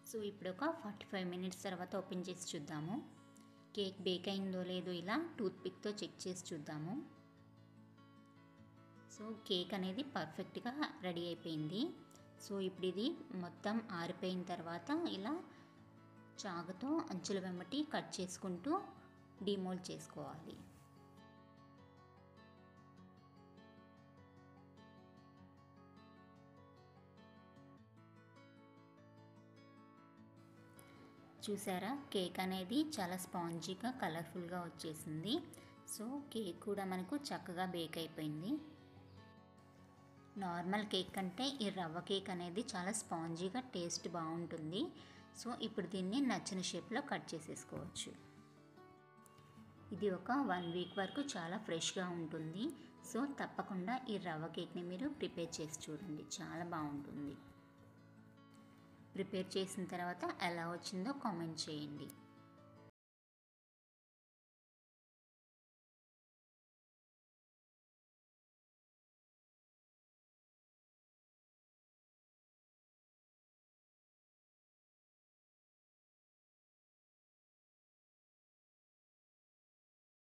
so ఇప్పుడు ఒక forty five minutes తర్వాత ఓపెన్ చేసి చూద్దాము కేక్ బేక్ అయిందో లేదో ఇలా టూత్ పిక్తో చెక్ చేసి చూద్దాము సో కేక్ అనేది పర్ఫెక్ట్గా రెడీ అయిపోయింది సో ఇప్పుడు ఇది మొత్తం ఆరిపోయిన తర్వాత ఇలా చాకుతో అంచుల వెంబటి కట్ చేసుకుంటూ డిమోల్డ్ చేసుకోవాలి చూసారా కేక్ అనేది చాలా స్పాంజీగా కలర్ఫుల్గా వచ్చేసింది సో కేక్ కూడా మనకు చక్కగా బేక్ అయిపోయింది నార్మల్ కేక్ కంటే ఈ రవ్వ కేక్ అనేది చాలా స్పాంజీగా టేస్ట్ బాగుంటుంది సో ఇప్పుడు దీన్ని నచ్చిన షేప్లో కట్ చేసేసుకోవచ్చు ఇది ఒక వన్ వీక్ వరకు చాలా ఫ్రెష్గా ఉంటుంది సో తప్పకుండా ఈ రవ్వ కేక్ని మీరు ప్రిపేర్ చేసి చూడండి చాలా బాగుంటుంది ప్రిపేర్ చేసిన తర్వాత ఎలా వచ్చిందో కామెంట్ చేయండి